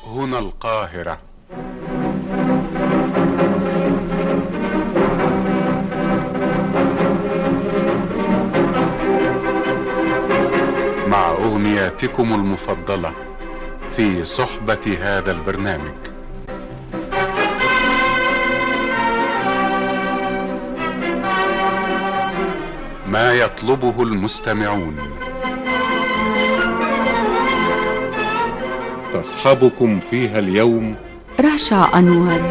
هنا القاهرة مع أغنياتكم المفضلة في صحبة هذا البرنامج ما يطلبه المستمعون تصحبكم فيها اليوم رشا أنور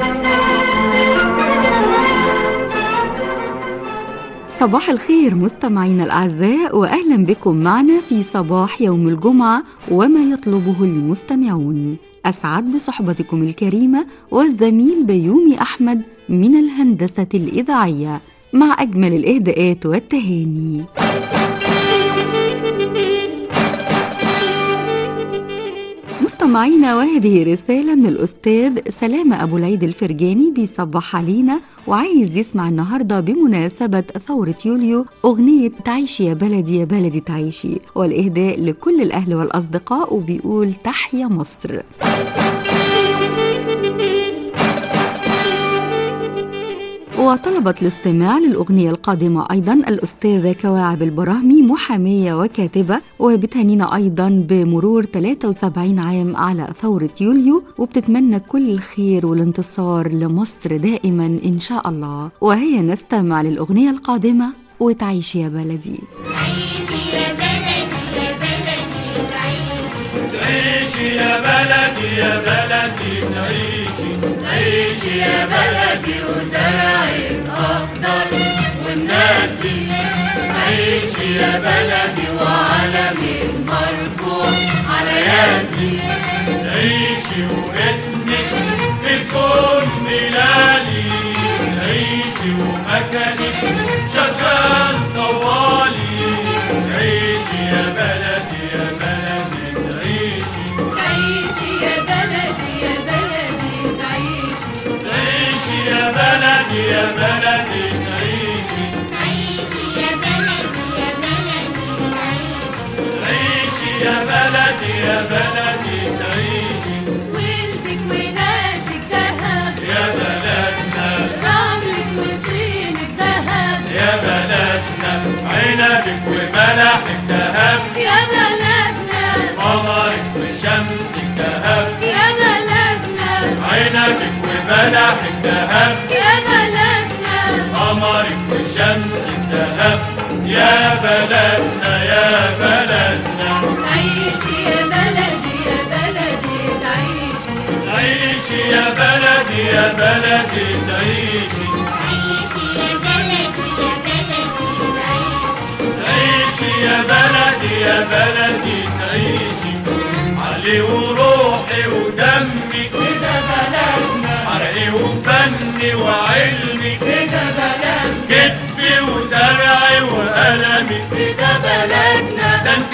صباح الخير مستمعينا الأعزاء وأهلا بكم معنا في صباح يوم الجمعة وما يطلبه المستمعون أسعد بصحبتكم الكريمة والزميل بيومي أحمد من الهندسة الإذاعية مع أجمل الإهداءات والتهاني مستمعينا وهذه رسالة من الأستاذ سلامة أبو العيد الفرجاني بيصبح علينا وعايز يسمع النهاردة بمناسبة ثورة يوليو أغنية تعيشي يا بلدي يا بلدي تعيشي والإهداء لكل الأهل والأصدقاء وبيقول تحيا مصر وطلبت الاستماع للأغنية القادمة أيضا الأستاذة كواعب البراهمي محامية وكاتبة وبتهنينا أيضا بمرور 73 عام على ثورة يوليو وبتتمنى كل الخير والانتصار لمصر دائما إن شاء الله وهي نستمع للأغنية القادمة وتعيش يا بلدي عيشي يا بلدي يا بلدي تعيشي تعيشي يا بلدي يا بلدي تعيشي تعيشي يا بلدي وزرعك أخضر والنادي عيشي يا بلدي وعلمك مرفوع على يدي تعيشي واسمك في الكون ميلادي تعيشي ومكانك شغال طوالي تعيشي يا بلدي يا بلدي تعيشي تعيشي يا بلدي يا بلدي تعيشي تعيشي يا بلدي يا بلدي تعيشي تعيشي يا بلدي يا بلدي تعيشي تعيشي يا بلدي يا بلدي تعيشي ولدك وناسك ذهب يا بلدنا رملك وطينك ذهب يا بلدنا عنبك وملحك ذهب يا بلدنا قمرك وشمسك ذهب يا بلدنا عنبك وملحك ذهب يا بلدنا قمرك وشمسك ذهب يا بلدنا يا بلدنا تعيشي يا بلدي يا بلدي تعيشي تعيشي يا بلدي يا بلدي تعيشي تعيشي يا بلدي يا بلدي تعيشي تعيشي يا بلدي يا بلدي تعيشي علي وروحي ودمي كده بلدنا عرقي وفني وعلمي كده بلدنا كتفي وزرعي وقلمي كده بلدنا ده انت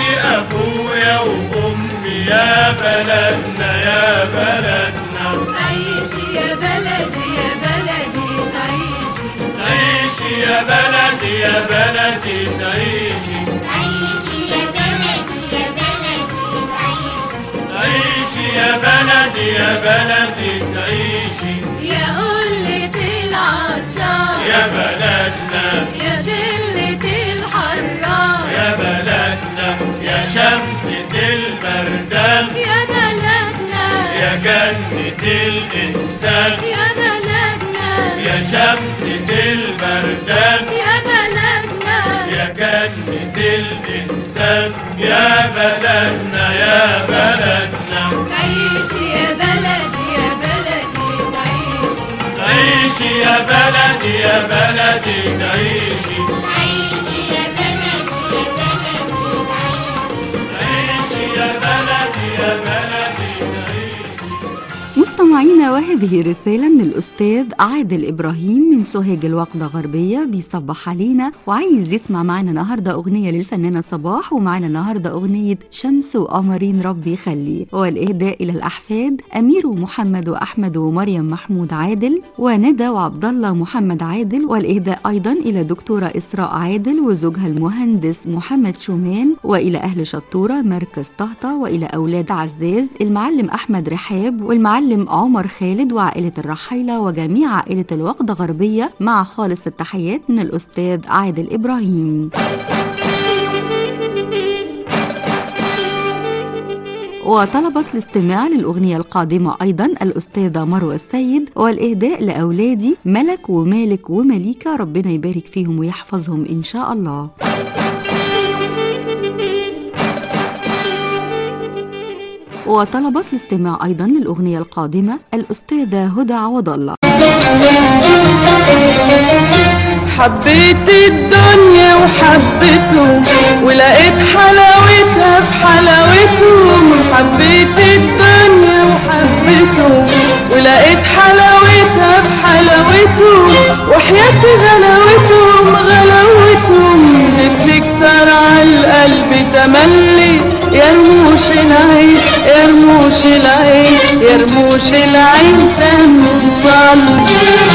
ابويا وامي يا بلدنا يا بلدنا تعيشي يا بلدي يا بلدي تعيشي تعيشي يا بلدي يا بلدي تعيشي تعيشي يا بلدي يا بلدي تعيشي تعيشي يا بلدي يا بلدي تعيشي يا قلة العطشان يا بلدنا يا دلة الحران يا بلدنا يا شمسة البردان يا بلدنا يا جنة الإنسان يا بلدنا يا شمسة البردان يا بلدنا يا جنة الإنسان يا بلدنا يا بلدنا تعيشي يا بلدي يا بلدي تعيشي تعيشي يا بلدي يا بلدي تعيشي تعيشي يا بلدي يا بلدي تعيشي تعيشي يا بلدي يا بلدي تعيشي مستمعينا وهذه رسالة من الأستاذ عادل إبراهيم من سوهاج الوقدة غربية بيصبح علينا وعايز يسمع معنا النهاردة أغنية للفنانة صباح ومعنا النهاردة أغنية شمس وقمرين ربي يخلي والإهداء إلى الأحفاد أمير ومحمد وأحمد ومريم محمود عادل وندى وعبد الله محمد عادل والإهداء أيضا إلى دكتورة إسراء عادل وزوجها المهندس محمد شومان وإلى أهل شطورة مركز طهطة وإلى أولاد عزاز المعلم أحمد رحاب والمعلم عمر خالد وعائلة الرحيلة وجميع عائلة الوقدة غربية مع خالص التحيات من الأستاذ عادل إبراهيم وطلبت الاستماع للأغنية القادمة أيضا الأستاذة مروة السيد والإهداء لأولادي ملك ومالك ومليكة ربنا يبارك فيهم ويحفظهم إن شاء الله وطلبت الاستماع أيضا للأغنية القادمة الأستاذة هدى عوض الله حبيت الدنيا وحبيتهم ولقيت حلاوتها في حلاوتهم حبيت الدنيا وحبيتهم ولقيت حلاوتها في حلاوتهم وحياة غلاوتهم غلاوتهم اللي كتر على القلب تملي يا رموش العين يا رموش العين يا رموش العين تنصل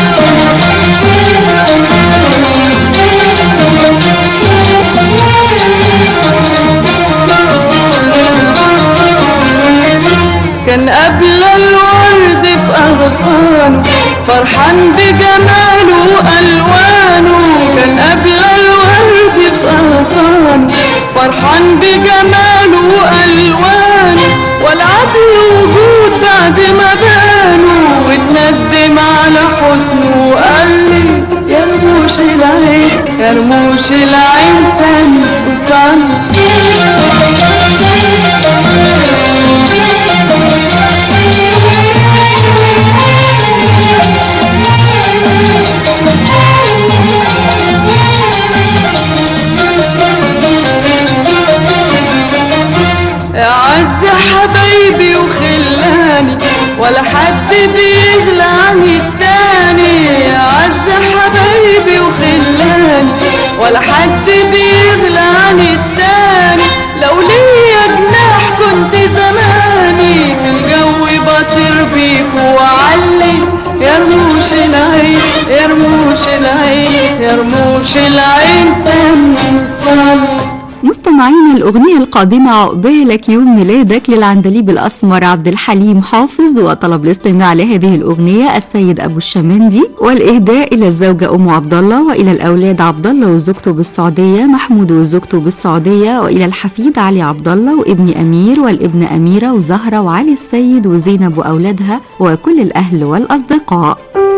كان قبل الورد في أغصانه فرحان بجماله وألوانه كان قبل الورد في أغصانه فرحان بجماله وألوانه والعدل وجود بعد ما بانوا واتندم على حسنه وقال لي يا رموش العين يا رموش العين تاني أعز حبايبي وخلاني ولا حد بيغلى عن التاني أعز حبايبي وخلاني ولا حد بيغلى عن التاني لو ليا جناح كنت زماني في الجو بطير بيك وعلي يا رموش العين يا رموش العين يا رموش العين سمي صلي مستمعين الأغنية القادمة عقبالك يوم ميلادك للعندليب الأسمر عبد الحليم حافظ وطلب الاستماع لهذه الأغنية السيد أبو الشمندي والإهداء إلى الزوجة أم عبد الله وإلى الأولاد عبد الله وزوجته بالسعودية محمود وزوجته بالسعودية وإلى الحفيد علي عبد الله وابن أمير والابن أميرة وزهرة وعلي السيد وزينب وأولادها وكل الأهل والأصدقاء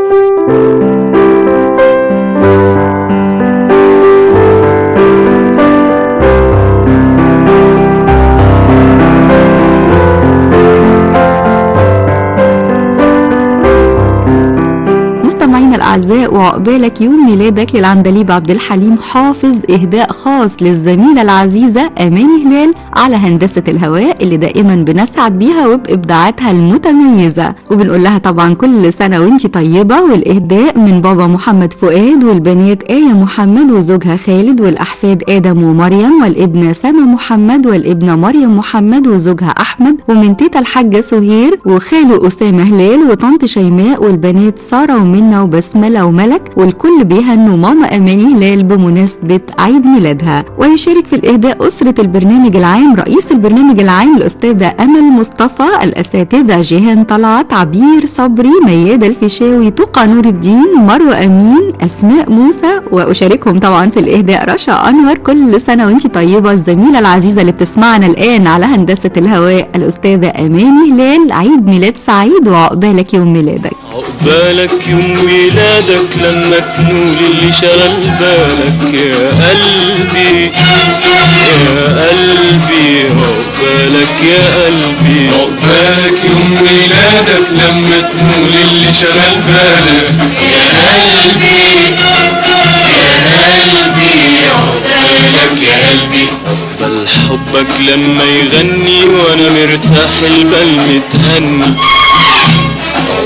مستمعينا الأعزاء وعقبالك يوم ميلادك للعندليب عبد الحليم حافظ إهداء خاص للزميلة العزيزة أماني هلال على هندسة الهواء اللي دائما بنسعد بيها وبإبداعاتها المتميزة وبنقول لها طبعا كل سنة وانت طيبة والإهداء من بابا محمد فؤاد والبنات آية محمد وزوجها خالد والأحفاد آدم ومريم والابنة سما محمد والابنة مريم محمد وزوجها أحمد ومن تيتا الحاجة سهير وخاله أسامة هلال وطنط شيماء والبنات سارة ومنى وبسملة وملك والكل بيهنوا ماما أماني هلال بمناسبة عيد ميلادها ويشارك في الإهداء أسرة البرنامج العام رئيس البرنامج العام الأستاذة أمل مصطفى الأساتذة جيهان طلعت عبير صبري ميادة الفيشاوي تقى نور الدين مروة أمين أسماء موسى وأشاركهم طبعا في الإهداء رشا أنور كل سنة وانت طيبة الزميلة العزيزة اللي بتسمعنا الآن على هندسة الهواء الأستاذة أماني هلال عيد ميلاد سعيد وعقبالك يوم ميلادك عقبالك يوم ميلادك لما تنول اللي شغل بالك يا قلبي يا قلبي عقبالك يا قلبي عقبالك يوم ميلادك لما تنول اللي شغل بالك يا قلبي يا قلبي عقبالك يا قلبي عقبال حبك لما يغني وانا مرتاح البال متهني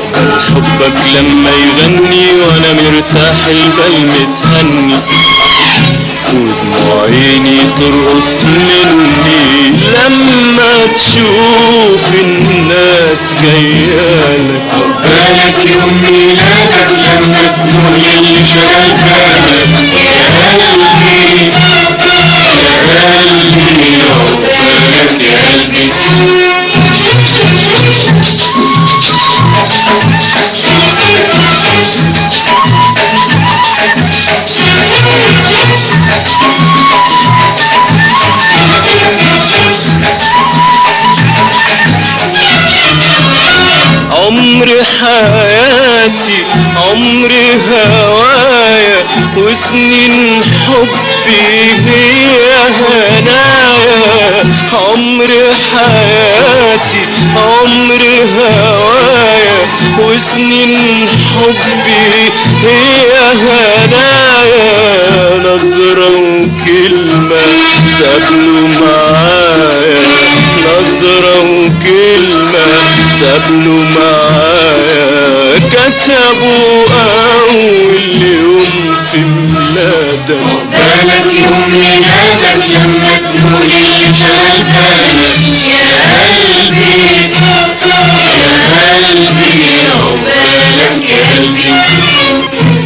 حبك لما يغني وانا مرتاح البال متهني ودموع عيني ترقص مني لما تشوف الناس جايالك بالك يوم ميلادك لما تقول اللي شغال بالك يا قلبي يا قلبي عقبالك يا قلبي عمر حياتي عمر هوايا وسنين حبي هي هنايا عمر حياتي عمر هوايا وسنين حبي هي هنايا نظرة وكلمة تقابلوا معايا نظرة وكلمة تقابلوا معايا كتبوا أول يوم في ميلادك بالك يوم ميلادك لما تقول اللي شغال بالك يا قلبي يا قلبي عقبالك يا قلبي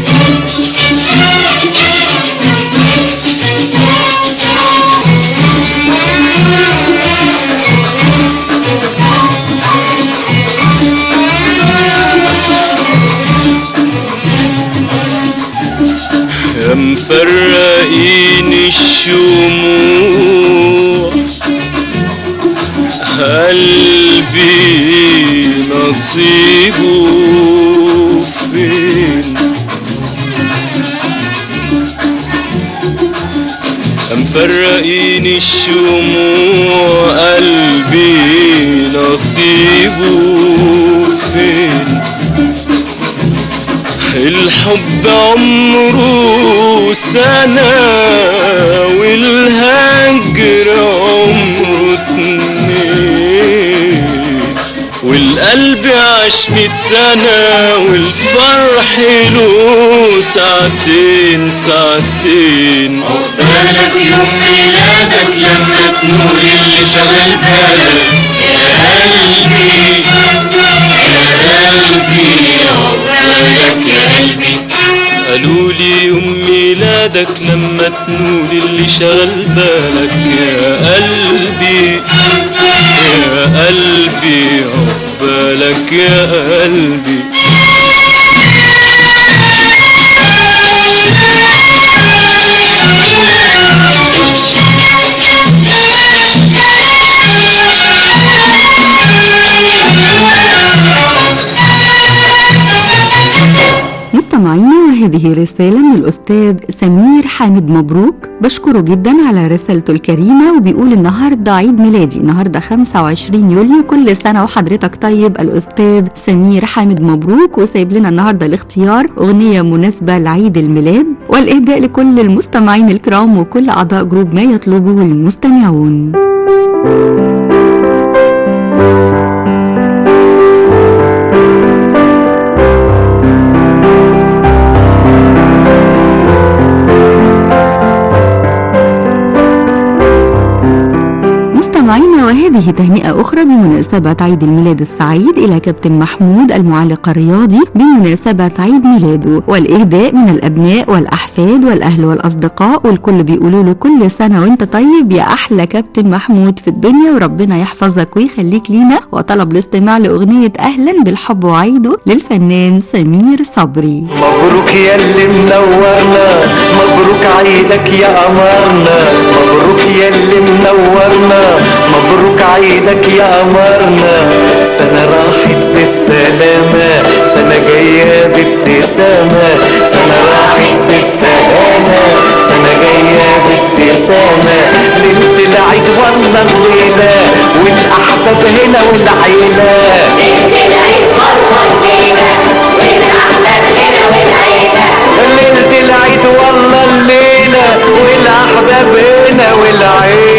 يا مفرقين الشموع قلبي نصيبه فين يا مفرقين الشموع قلبي نصيبه فين الحب عمره سنة والهجر عمره اتنين والقلب عاش ميت سنة والفرح له ساعتين ساعتين بالك يوم ميلادك لما تنور اللي شغال بالك يا قلبي يا قلبي عقبالك يا قلبي قالوا لي يوم ميلادك لما تنول اللي شغل بالك يا قلبي يا قلبي عقبالك يا قلبي مستمعينا وهذه رسالة من الأستاذ سمير حامد مبروك بشكره جدا على رسالته الكريمة وبيقول النهاردة عيد ميلادي النهاردة 25 يوليو كل سنة وحضرتك طيب الأستاذ سمير حامد مبروك وسايب لنا النهاردة الاختيار أغنية مناسبة لعيد الميلاد والإهداء لكل المستمعين الكرام وكل أعضاء جروب ما يطلبه المستمعون مستمعينا وهذه تهنئة أخرى بمناسبة عيد الميلاد السعيد إلى كابتن محمود المعلق الرياضي بمناسبة عيد ميلاده والإهداء من الأبناء والأحفاد والأهل والأصدقاء والكل بيقولوا له كل سنة وأنت طيب يا أحلى كابتن محمود في الدنيا وربنا يحفظك ويخليك لينا وطلب الاستماع لأغنية أهلا بالحب وعيده للفنان سمير صبري مبروك يا اللي منورنا مبروك عيدك يا قمرنا مبروك يا اللي منورنا مبروك عيدك يا قمرنا سنة راحت بالسلامة سنة جاية بابتسامة سنة راحت بالسلامة سنة جاية بابتسامة ليلة العيد والله الليلة والأحباب هنا والعيلة ليلة العيد والله الليلة والأحباب هنا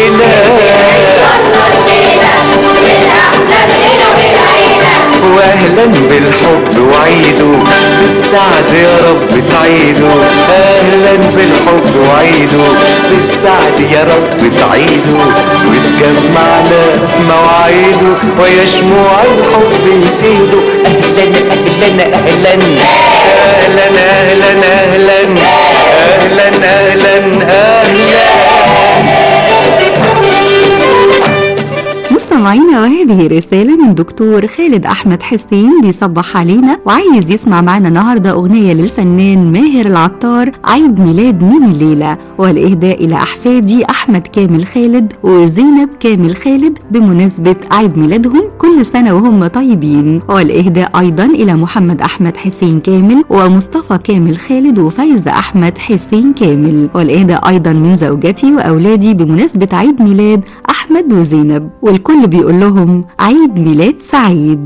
والعيلة وأهل اهلا بالحب وعيده بالسعد يا رب تعيده اهلا بالحب وعيده بالسعد يا رب تعيده وتجمعنا في مواعيده ويشموع الحب يزيده اهلا اهلا اهلا اهلا اهلا اهلا اهلا اهلا اهلا مستمعينا وهذه رسالة من دكتور خالد أحمد حسين بيصبح علينا وعايز يسمع معنا النهاردة أغنية للفنان ماهر العطار عيد ميلاد مين الليلة والإهداء إلى أحفادي أحمد كامل خالد وزينب كامل خالد بمناسبة عيد ميلادهم كل سنة وهم طيبين والإهداء أيضا إلى محمد أحمد حسين كامل ومصطفى كامل خالد وفايزة أحمد حسين كامل والإهداء أيضا من زوجتي وأولادي بمناسبة عيد ميلاد أحمد وزينب والكل بيقول لهم عيد ميلاد سعيد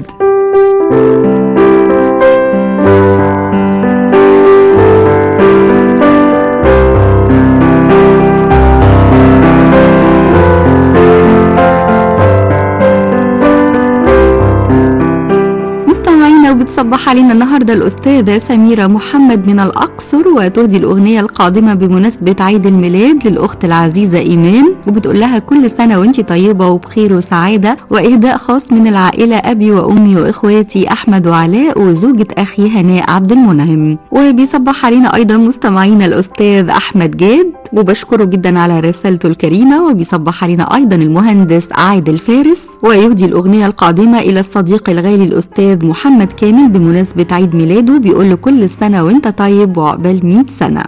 مستمعينا وبتصبح علينا النهارده الأستاذة سميرة محمد من الأقصر وتهدي الأغنية القادمة بمناسبة عيد الميلاد للأخت العزيزة إيمان وبتقول لها كل سنة وانت طيبة وبخير وسعادة وإهداء خاص من العائلة أبي وأمي وإخواتي أحمد وعلاء وزوجة أخي هناء عبد المنعم وبيصبح علينا أيضا مستمعينا الأستاذ أحمد جاد وبشكره جدا على رسالته الكريمة وبيصبح علينا أيضا المهندس عادل فارس ويهدي الأغنية القادمة إلى الصديق الغالي الأستاذ محمد كامل بمناسبة عيد ميلاده بيقول له كل سنة وانت طيب وعقبال 100 سنة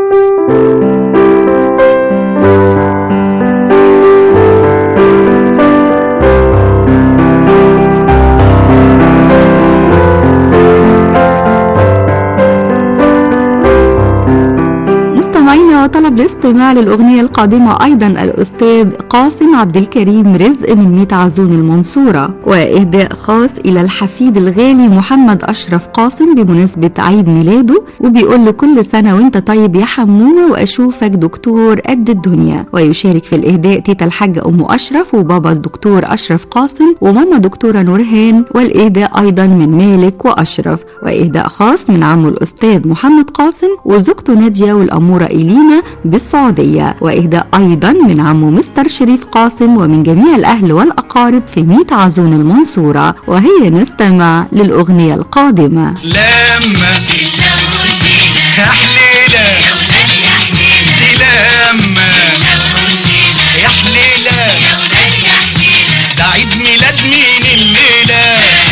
مستمعينا طلب الاستماع للأغنية القادمة أيضا الأستاذ قاسم عبد الكريم رزق من ميت عزون المنصورة وإهداء خاص إلى الحفيد الغالي محمد أشرف قاسم بمناسبة عيد ميلاده وبيقول له كل سنة وانت طيب يا حمونة وأشوفك دكتور قد الدنيا ويشارك في الإهداء تيتا الحاجة أم أشرف وبابا الدكتور أشرف قاسم وماما دكتورة نورهان والإهداء أيضا من مالك وأشرف وإهداء خاص من عمه الأستاذ محمد قاسم وزوجته نادية والأمورة إلينا بالسعودية وإهداء أيضا من عمه مستر شريف قاسم ومن جميع الأهل والأقارب في ميت عزون المنصورة وهي نستمع للأغنية القادمة لما يا حليلة دي لما يا حليلة ده عيد ميلاد مين الليلة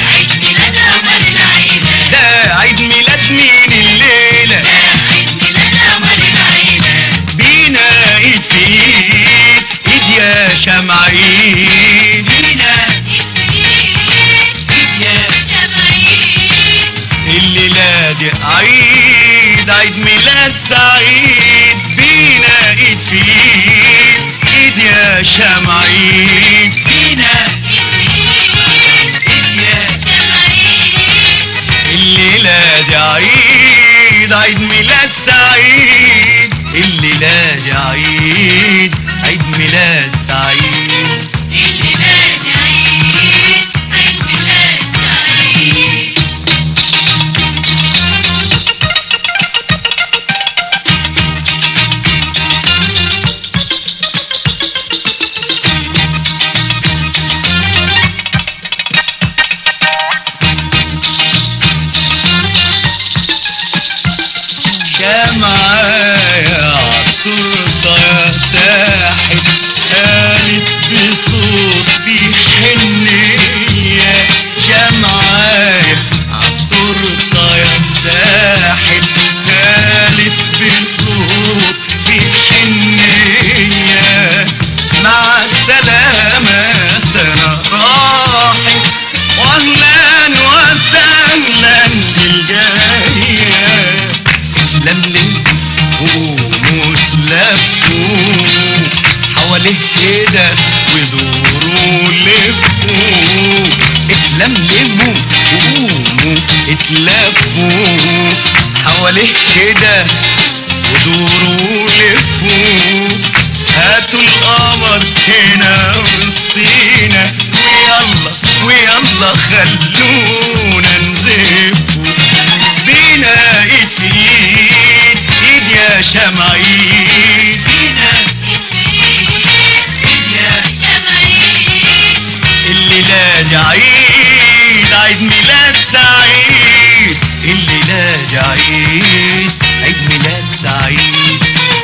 ده عيد ميلاد مين الليلة بينا ايد في ايد ايد يا شمعين بينا ايد يا الليلة دي عيد عيد ميلاد سعيد بينا ايد في ايد ايد يا شمعين بينا ايد يا الليلة دي عيد عيد ميلاد سعيد الليلة دي عيد عيد ميلاد سعيد معايا عالتورته يا ساحل قالت بصوت بحنية جمعايا عالتورته يا ساحل قالت بصوت بحنية مع السلامة سنة راحت واهلا وسهلا بالجايه لملم ومتلفوا حواليه كده ودوروا لفوا اتلملموا وقوموا اتلفوا حواليه كده ودوروا لفوا هاتوا القمر هنا وسطينا ويلا ويلا خلونا عيد عيد ميلاد سعيد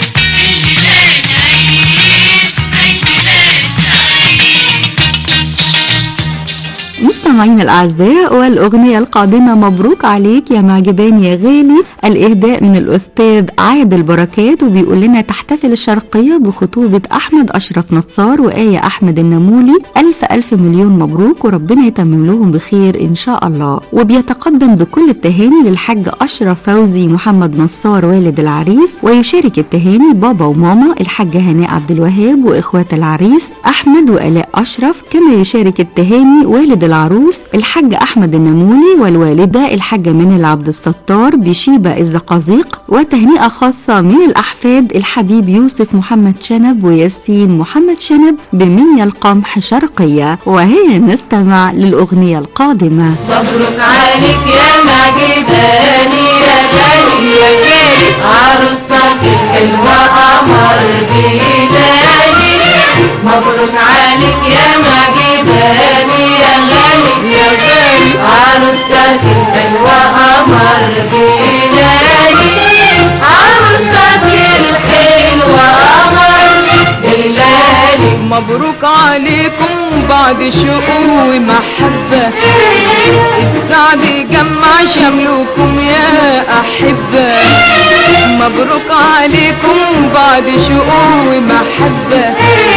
مستمعينا الأعزاء والأغنية القادمة مبروك عليك يا معجبان يا غالي الإهداء من الأستاذ عادل بركات وبيقول لنا تحتفل الشرقية بخطوبة أحمد أشرف نصار وآية أحمد النمولي ألف ألف مليون مبروك وربنا يتمم لهم بخير إن شاء الله وبيتقدم بكل التهاني للحاج أشرف فوزي محمد نصار والد العريس ويشارك التهاني بابا وماما الحاجة هناء عبد الوهاب وإخوات العريس أحمد وآلاء أشرف كما يشارك التهاني والد العروس الحاج أحمد النمولي والوالدة الحاجة منال عبد الستار بشيبة الزقازيق وتهنئة خاصة من الأحفاد الحبيب يوسف محمد شنب وياسين محمد شنب بمنيا القمح شرقية وهي نستمع للأغنية القادمة مبروك عليك يا معجباني يا غالي يا غالي عروستك الحلوة قمر بلالي مبروك عليك يا معجباني يا غالي يا غالي عروستك الحلوة قمر بلالي عروستك الحلوة قمر بلالي مبروك عليكم بعد شوق ومحبة السعد يجمع شملكم يا أحبة مبروك عليكم بعد شوق ومحبة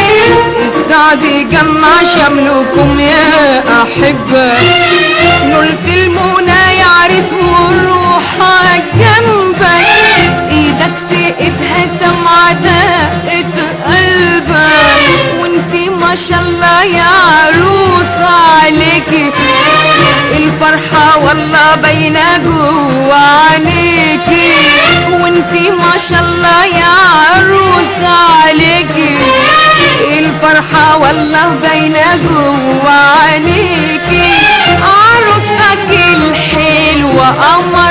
السعد يجمع شملكم يا أحبة نلت المنى يا عريس والروح جنبك ايدك في ايدها سمعة دقة قلبك وانتي ما شاء الله يا عروس عليكي الفرحة والله باينة جوا عينيكي وانتي ما شاء الله يا عروس عليكي الفرحة والله باينة جوا عينيكي عروستك الحلوة قمر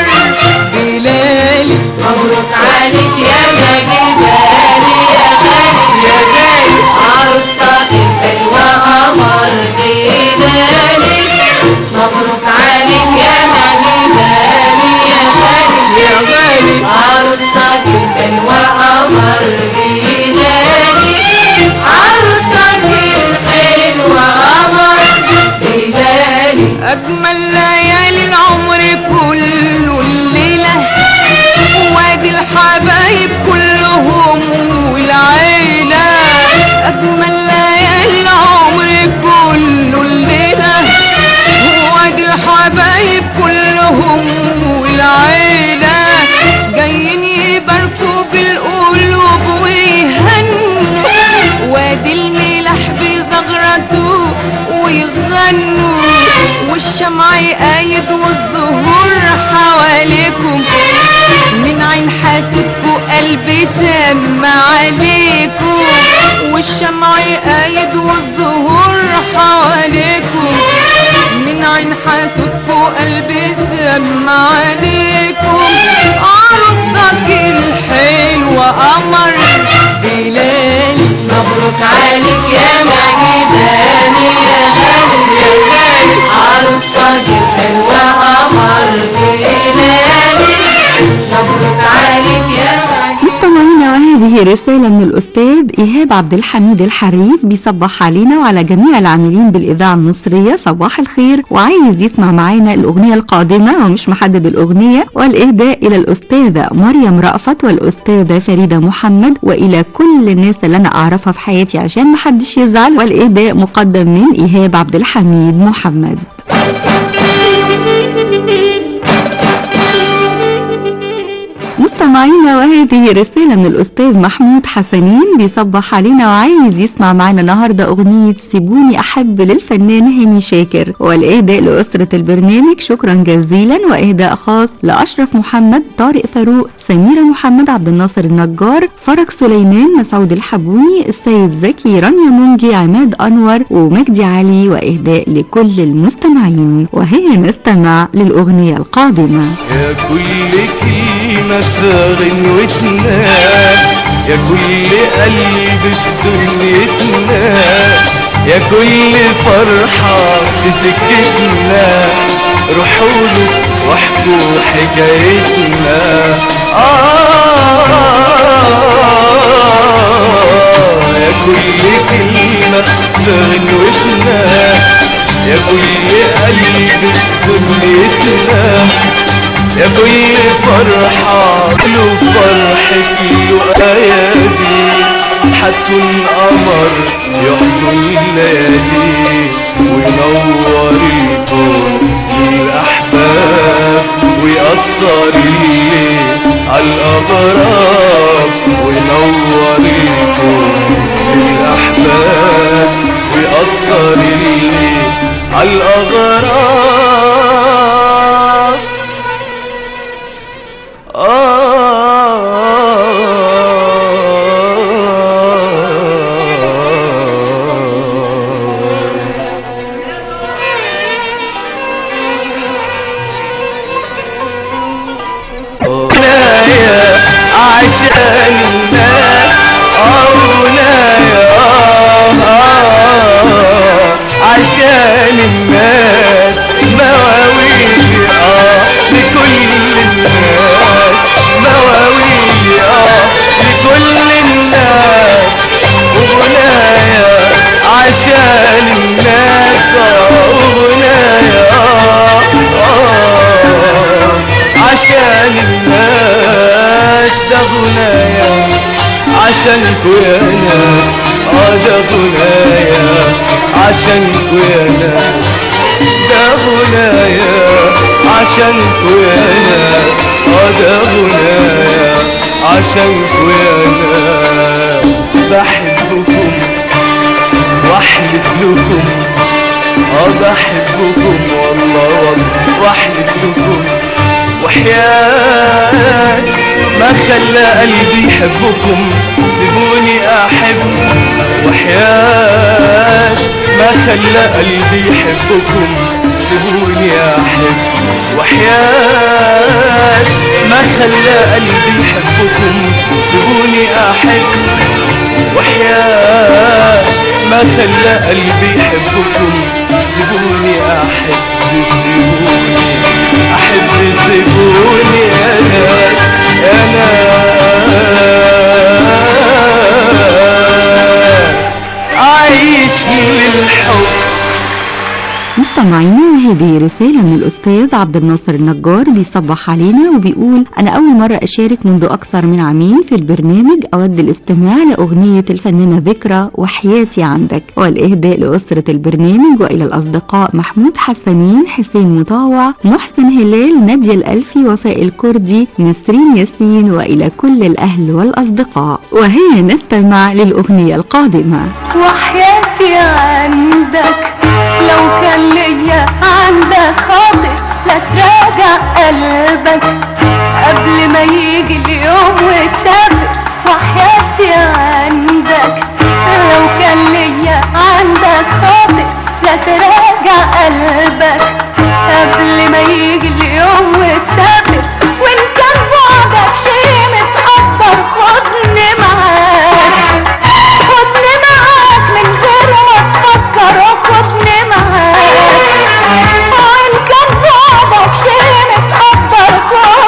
بلالي مبروك عليك يا مجداني يا غالي يا غالي عروستك الحلوة قمر بلالي مبروك عليك يا مجداني يا غالي يا غالي عروستك الحلوة قمر بلالي عروستك الحلوة قمر بلالي أجمل ليالي العمر كله الليلة وادي الحبايب كلهم والعيلة أجمل ليالي العمر كله الليلة وادي الحبايب كلهم والعيلة جايين يباركوا بالقلوب ويهنوا وادي الملاح بزغرته ويغنوا والشمع يقايد والزهور حواليكم من عين حاسدكوا قلبي سامع عليكم والشمع يقايد والزهور حواليكم من عين حاسدكوا قلبي سامع عليكم عروستك الحلوة قمر بلالي مبروك عليك يا مجداني يا غالي يا غالي عروستك الحلوة قمر بلالي مبروك عليك يا مجداني مستمعينا وهذه رسالة من الأستاذ إيهاب عبد الحميد الحريف بيصبح علينا وعلى جميع العاملين بالإذاعة المصرية صباح الخير وعايز يسمع معانا الأغنية القادمة ومش محدد الأغنية والإهداء إلى الأستاذة مريم رأفت والأستاذة فريدة محمد وإلى كل الناس اللي أنا أعرفها في حياتي عشان محدش يزعل والإهداء مقدم من إيهاب عبد الحميد محمد مستمعينا وهذه رسالة من الأستاذ محمود حسنين بيصبح علينا وعايز يسمع معنا النهاردة أغنية سيبوني أحب للفنان هاني شاكر والإهداء لأسرة البرنامج شكرا جزيلا وإهداء خاص لأشرف محمد طارق فاروق سميرة محمد عبد الناصر النجار فرج سليمان مسعود الحبوني السيد زكي رانيا منجي عماد أنور ومجدي علي وإهداء لكل المستمعين وهي نستمع للأغنية القادمة يا كل كلمة في غنوتنا يا كل قلب في دنيتنا يا كل فرحة في سكتنا روحوا له واحكوا حكايتنا آه يا كل كلمة في غنوتنا يا كل قلب في دنيتنا يا كل فرحة له فرحة له أيادي حتكون قمر يحضن الليالي وينور الكون للأحباب ويأثر الليل على الأغراب وينور الكون للأحباب ويأثر الليل على الأغراب أغنايا عشان الناس أغنايا عشان الناس مواويل آه لكل الناس مواويل آه لكل الناس أغنايا عشان الناس آه أغنايا آه آه عشان الناس ده غنايا عشانكوا يا ناس اه ده غنايا عشانكوا يا ناس ده غنايا عشانكوا يا ناس اه ده غنايا عشانكوا يا ناس بحبكم واحلف لكم اه بحبكم والله والله واحلف لكم وحياة ما خلى قلبي يحبكم سيبوني احب وحياة ما خلى قلبي يحبكم سيبوني احب وحياة ما خلى قلبي يحبكم سيبوني احب وحياة ما خلى قلبي يحبكم سيبوني احب سيبوني احب سيبوني يا ناس يا ناس عايش للحب مستمعينا هذه رسالة من الأستاذ عبد الناصر النجار بيصبح علينا وبيقول أنا أول مرة أشارك منذ أكثر من عامين في البرنامج أود الاستماع لأغنية الفنانة ذكرى وحياتي عندك والإهداء لأسرة البرنامج وإلى الأصدقاء محمود حسنين حسين مطاوع محسن هلال نادية الألفي وفاء الكردي نسرين ياسين وإلى كل الأهل والأصدقاء وهيا نستمع للأغنية القادمة وحياتي عندك لو كان ليا عندك خاطر لا تراجع قلبك قبل ما يجي اليوم وتسافر وحياتي عندك لو كان ليا عندك خاطر لا تراجع قلبك قبل ما يجي اليوم وتسافر وان كان بعدك شيء متقدر خدني معاك خدني معاك من غير ما تفكر خدني معاك وان كان بعدك شيء متقدر خدني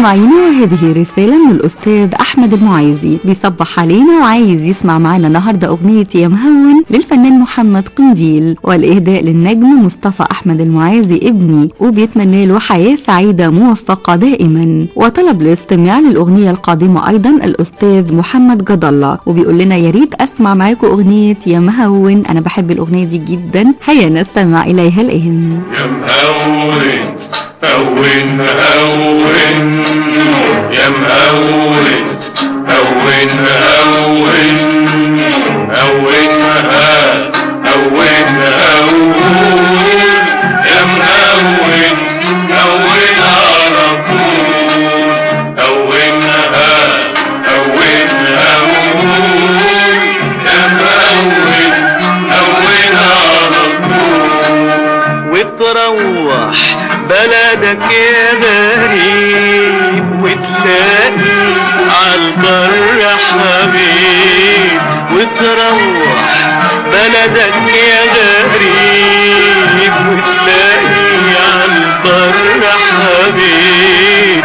مستمعينا وهذه رسالة من الأستاذ أحمد المعايزي بيصبح علينا وعايز يسمع معنا النهاردة أغنية يا مهون للفنان محمد قنديل والإهداء للنجم مصطفى أحمد المعايزي ابني وبيتمنى له حياة سعيدة موفقة دائما وطلب الاستماع للأغنية القادمة أيضا الأستاذ محمد جد الله وبيقول لنا يا ريت أسمع معاكم أغنية يا مهون أنا بحب الأغنية دي جدا هيا نستمع إليها الآن يا مهون هون هون يا مهون هون هون هون هات هون هون يا مهون هون على طول هون هات هون هون يا مهون هون على طول وتروح بلدك يا غريب وتلاقي عالبر حبيب وتروح بلدك يا غريب وتلاقي عالبر حبيب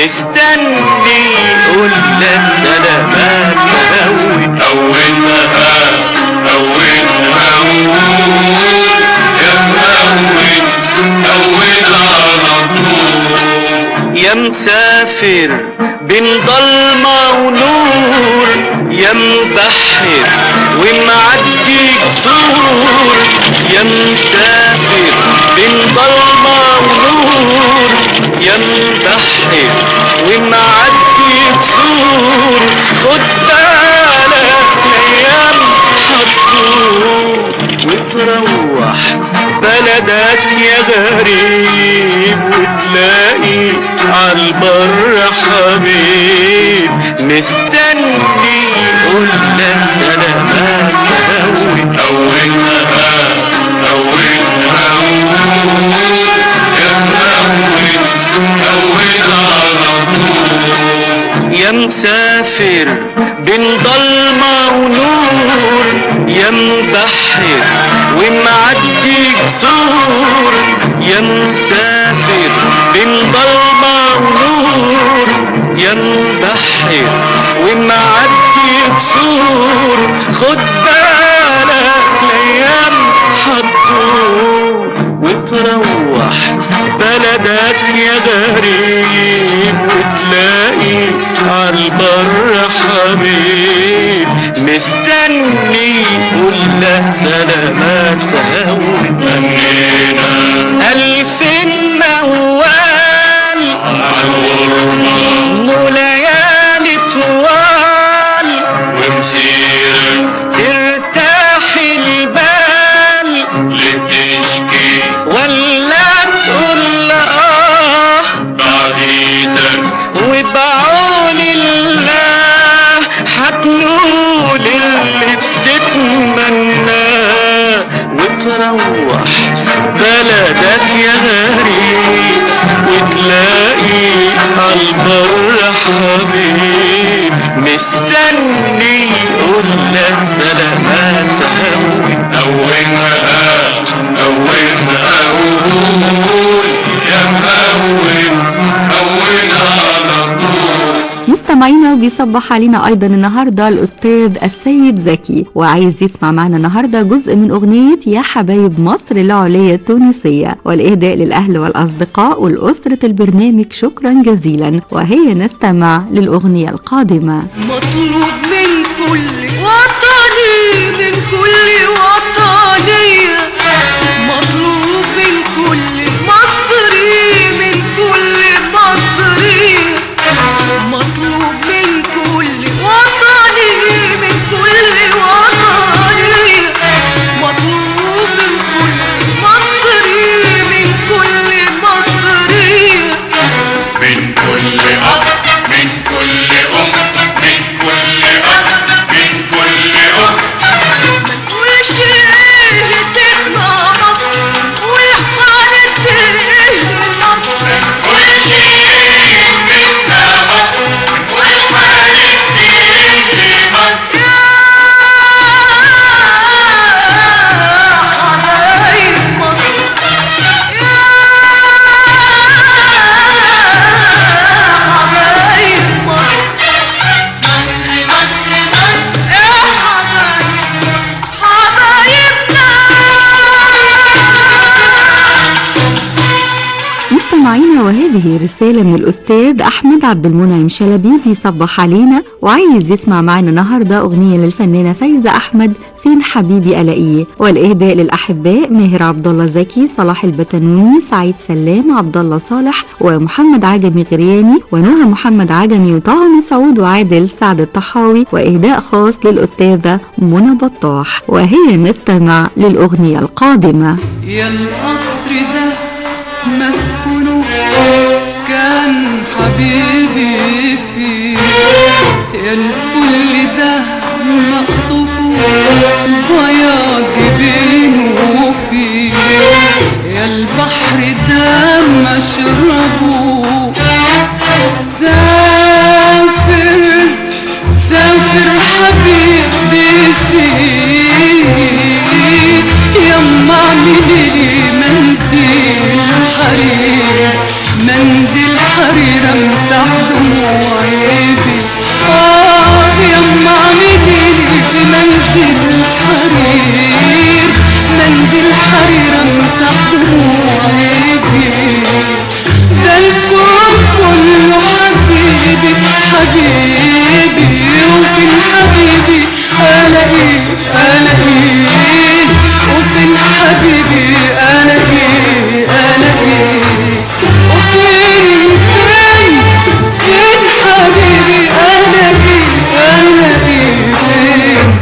مستني يقول لك سلامات هوي هونها هونها هون يا مهون هون على طول يا مسافر بين ضلمة ونور يا مبحر ومعدي قصور يا مسافر بين ضلمة ونور يا مبحر ومعدي قصور خد بالك ايام هتدور وتروح بلدك يا غريب وتلاقي عالبر حبيب مستني يقول لك سلامات هوي هونها هونها هون يا مهون هون على طول يا مسافر بين ضلمة ونور يا مبحر ومعدي قصور يا مسافر بين ضلمة ونور يا مبحر ومعدي قصور خد بالك الايام هتدور وتروح بلدك يا غريب وتلاقي عالبر حبيب مستني يقول له سلامات هوي منينا ألف موال مو ليالي طوال ومسيرك ترتاح البال لتشكي ولا تقول آه بعديدك وبعون الله هتنول اللي بتتمناه وتروح بلدك يا غريب وتلاقي عالبر حبيب مستني يقول لك سلامات هوي هونها هونها هون يا مهون هون على طول مستمعينا وبيصبح علينا ايضا النهارده الاستاذ السيد زكي وعايز يسمع معنا النهارده جزء من اغنيه يا حبايب مصر العليا التونسيه والاهداء للاهل والاصدقاء والاسره البرنامج شكرا جزيلا وهي نستمع للاغنيه القادمه مطلوب من كل وطني من كل وطنية مطلوب من كل مصري من كل مصري مطلوب من كل وطني من كل وطني مطلوب من كل مصري من كل مصري من كل أب من كل أم من كل أب من كل أخت وش ايه مستمعينا وهذه رسالة من الأستاذ أحمد عبد المنعم شلبي بيصبح علينا وعايز يسمع معنا النهاردة أغنية للفنانة فايزة أحمد فين حبيبي ألاقيه والإهداء للأحباء ماهر عبد الله زكي صلاح البتنوني سعيد سلام عبد الله صالح ومحمد عجمي غرياني ونهى محمد عجمي وطه مسعود وعادل سعد الطحاوي وإهداء خاص للأستاذة منى بطاح وهي نستمع للأغنية القادمة يا القصر ده مسكونه كان حبيبي فيه يا الفل ده مقطوفه ضياع جبينه فيه يا البحر ده مشربه سافر سافر حبيبي فيه يما اعملي لي منديل حرير منديل حرير امسح دموعي بيه اه يما اعملي لي منديل حرير منديل حرير امسح دموعي بيه ده الكون كله حبيبي حبيبي وفين حبيبي الاقيه الاقيه وفين حبيبي الاقيه الاقيه وفين فين فين حبيبي الاقيه الاقيه فين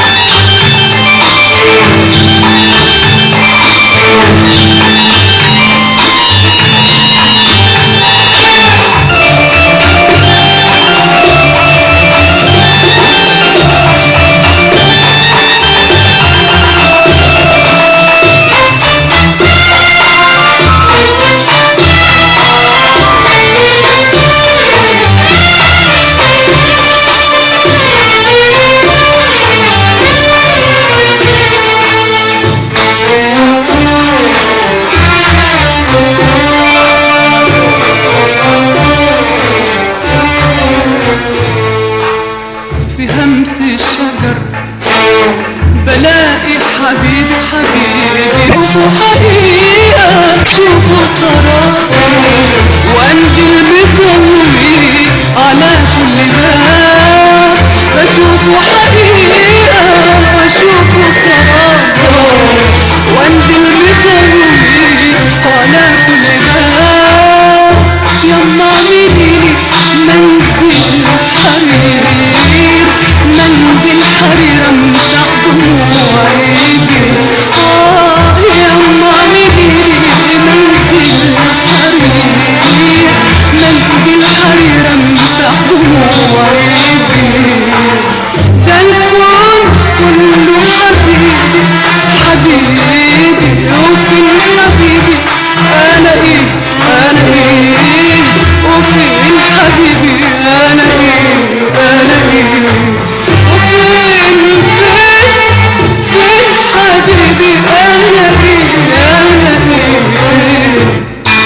في همس الشجر بلاقي حبيبي حبيبي شوفوا حقيقة شوفوا صراحة وانجل مضوي على كل باب بشوفوا حقيقة بشوفوا صراحة وانجل مضوي على كل باب يما اعملي منديل حرير منديل حرير امسح دموعي بيه اه يما اعملي منديل حرير منديل حرير امسح دموعي بيه ده الكون كله حبيبي حبيبي وفين حبيبي انا ايه انا ايه وفين حبيبي انا ايه انا ايه وفين فين فين حبيبي انا ايه انا ايه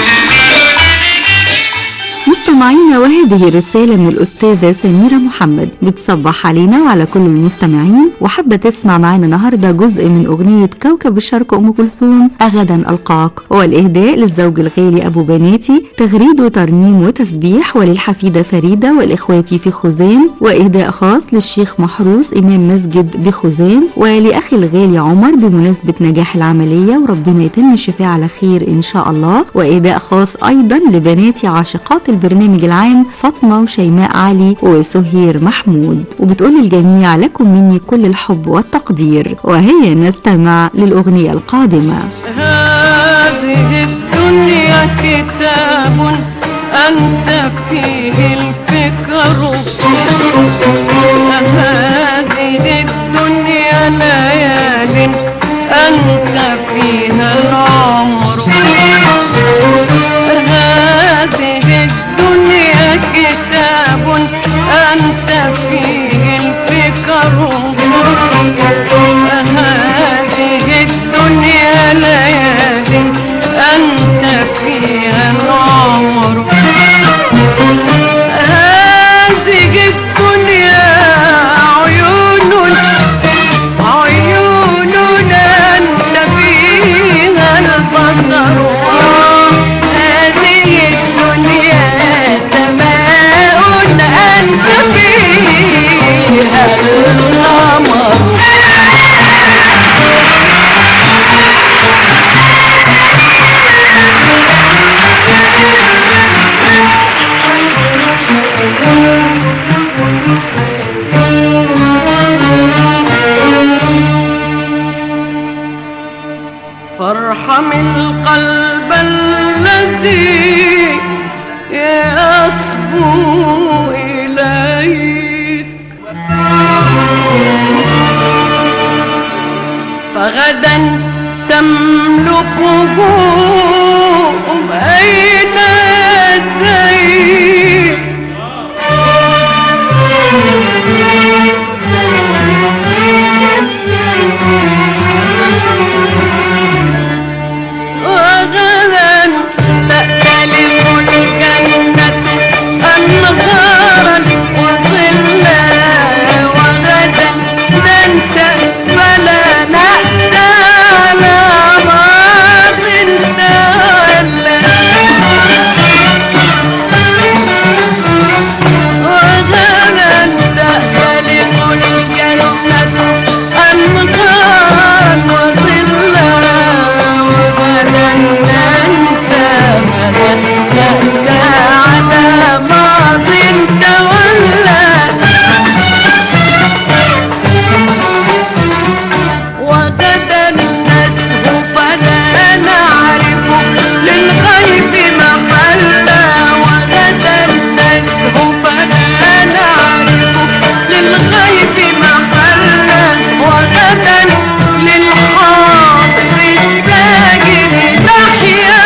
مستمعينا وهذه رسالة من الأستاذة سميرة محمد بتصبح علينا وعلى كل المستمعين وحابة تسمع معانا النهاردة جزء من أغنية كوكب الشرق أم كلثوم أغدا ألقاك والإهداء للزوج الغالي أبو بناتي تغريد وترنيم وتسبيح وللحفيدة فريدة والإخوات في خزان وإهداء خاص للشيخ محروس إمام مسجد بخزان ولأخي الغالي عمر بمناسبة نجاح العملية وربنا يتم الشفاء على خير إن شاء الله وإهداء خاص أيضا لبناتي عاشقات البرنامج العام فاطمة وشيماء علي وسهير محمود وبتقول الجميع لكم مني كل الحب والتقدير وهي نستمع للأغنية القادمة هذه الدنيا كتاب أنت فيه الفكر هذه الدنيا ليال أنت فيها العمر هذه الدنيا كتاب أنت فيه الفكر هذه الدنيا ليال أنت فيها العمر النجوم أين تهيب وغدا تأتلف الجنة أنهارا وظلا وغدا ننسى فلا نأسى على ماض تولى وغدا تأتلف الجنة أنهارا وظلا وغدا ننسى فلا نأسى على ماض تولى وغدا نسهو فلا نعرف للغيب محلا وغدا نسهو فلا نعرف للغيب محلا وغدا للحاضر الساجد نحيا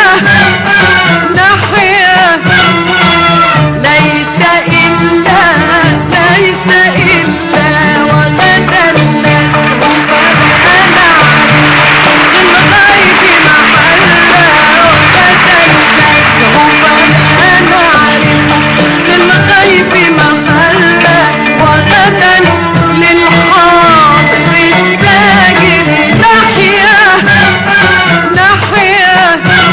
نحيا ليس إلا ليس إلا وغدا نسهو فلا نعرف للغيب محلا وغدا نسهو فلا نعرف للغيب محلا وغدا للحاضر الساجد نحيا نحيا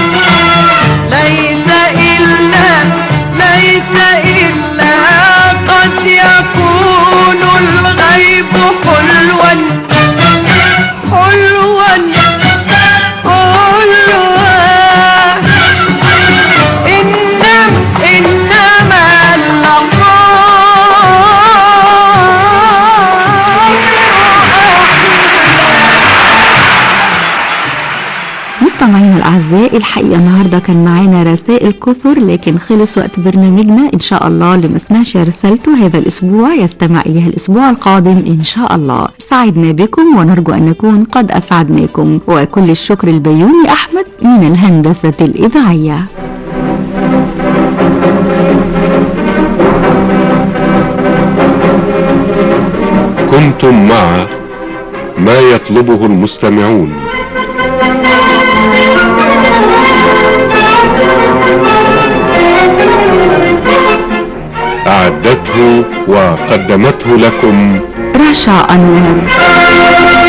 ليس إلا ليس إلا قد يكون الغيب حلوا حلوا حلوا إنما إنما مستمعينا الأعزاء الحقيقة النهاردة كان معانا رسائل كثر لكن خلص وقت برنامجنا إن شاء الله اللي ما سمعش رسالته هذا الأسبوع يستمع إليها الأسبوع القادم إن شاء الله سعدنا بكم ونرجو أن نكون قد أسعدناكم وكل الشكر البيومي أحمد من الهندسة الإذاعية كنتم مع ما يطلبه المستمعون أعدته وقدمته لكم رشا أنور